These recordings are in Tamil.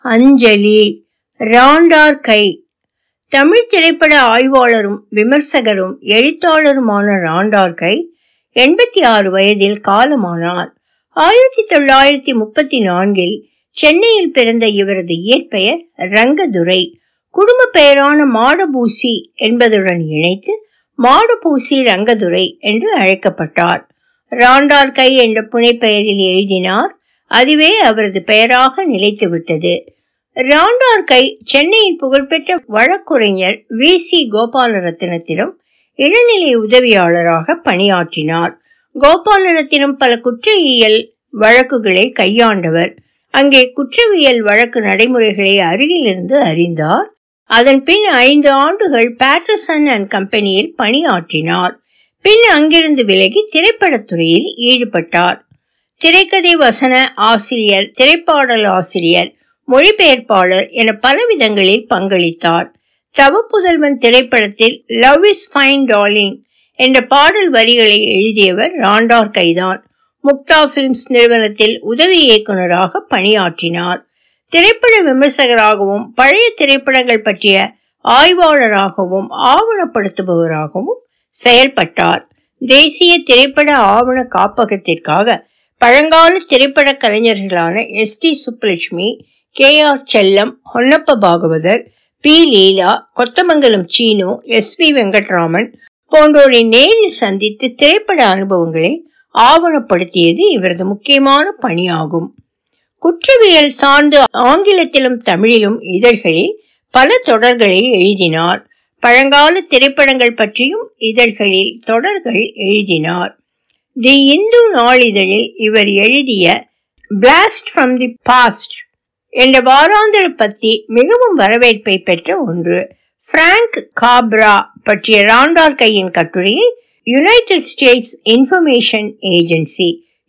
அஞ்சலி ராண்டார் கை தமிழ் திரைப்பட ஆய்வாளரும் விமர்சகரும் எழுத்தாளருமான ராண்டார் கை எண்பத்தி ஆறு வயதில் காலமானார் ஆயிரத்தி தொள்ளாயிரத்தி முப்பத்தி நான்கில் சென்னையில் பிறந்த இவரது இயற்பெயர் ரங்கதுரை குடும்ப பெயரான மாடபூசி என்பதுடன் இணைத்து மாடபூசி ரங்கதுரை என்று அழைக்கப்பட்டார் ராண்டார் கை என்ற புனைப்பெயரில் எழுதினார் அதுவே அவரது பெயராக நிலைத்துவிட்டது ராண்டார் கை சென்னையின் புகழ்பெற்ற வழக்குரைஞர் வி சி கோபாலரத்தினத்திடம் இளநிலை உதவியாளராக பணியாற்றினார் கோபாலரத்தினம் பல குற்றவியல் வழக்குகளை கையாண்டவர் அங்கே குற்றவியல் வழக்கு நடைமுறைகளை அருகிலிருந்து அறிந்தார் அதன் பின் ஐந்து ஆண்டுகள் பேட்டர்சன் அண்ட் கம்பெனியில் பணியாற்றினார் பின் அங்கிருந்து விலகி திரைப்படத்துறையில் ஈடுபட்டார் திரைக்கதை வசன ஆசிரியர் திரைப்பாடல் ஆசிரியர் மொழிபெயர்ப்பாளர் என பல விதங்களில் பங்களித்தார் தவப்புதல்வன் திரைப்படத்தில் லவ் இஸ் ஃபைன் டார்லிங் என்ற பாடல் வரிகளை எழுதியவர் ராண்டார் கைதான் முக்தா பிலிம்ஸ் நிறுவனத்தில் உதவி இயக்குநராக பணியாற்றினார் திரைப்பட விமர்சகராகவும் பழைய திரைப்படங்கள் பற்றிய ஆய்வாளராகவும் ஆவணப்படுத்துபவராகவும் செயல்பட்டார் தேசிய திரைப்பட ஆவண காப்பகத்திற்காக பழங்கால திரைப்பட கலைஞர்களான S D Subbulakshmi K R Chellam Honnappa Bhagavathar P Leela Kothamangalam Seenu S V Venkatraman போன்றோரை நேரில் சந்தித்து திரைப்பட அனுபவங்களை ஆவணப்படுத்தியது இவரது முக்கியமான பணியாகும் குற்றவியல் சார்ந்து ஆங்கிலத்திலும் தமிழிலும் இதழ்களில் பல தொடர்களை எழுதினார் பழங்கால திரைப்படங்கள் பற்றியும் இதழ்களில் தொடர்கள் எழுதினார் தி இந்து நாளிதழில் இவர் எழுதிய பிளாஸ்ட் ஃப்ரம் தி பாஸ்ட் என்ற வாராந்திர பத்தி மிகவும் வரவேற்பை பெற்ற ஒன்று பிராங்க் காப்ரா பற்றிய ராண்டார் கையின் கட்டுரையை United States Information Agency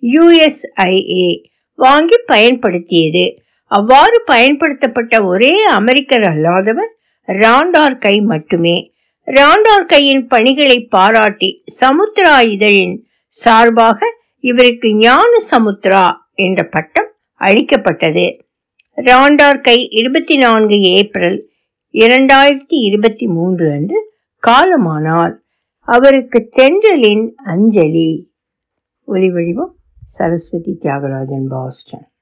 USIA வாங்கி பயன்படுத்தியது அவ்வாறு பயன்படுத்தப்பட்ட ஒரே அமெரிக்கர் அல்லாதவர் ராண்டார் கை மட்டுமே ராண்டார் கையின் பணிகளை பாராட்டி சமுத்ரா இதழின் சார்பாக இவருக்கு ஞான சமுத்ரா என்ற பட்டம் அளிக்கப்பட்டது ராண்டார் கை இருபத்தி நான்கு ஏப்ரல் இரண்டாயிரத்தி இருபத்தி மூன்று அன்று காலமானார் அவருக்கு தென்றலின் அஞ்சலி ஒலிவடிவம் சரஸ்வதி தியாகராஜன் பாஸ்டன்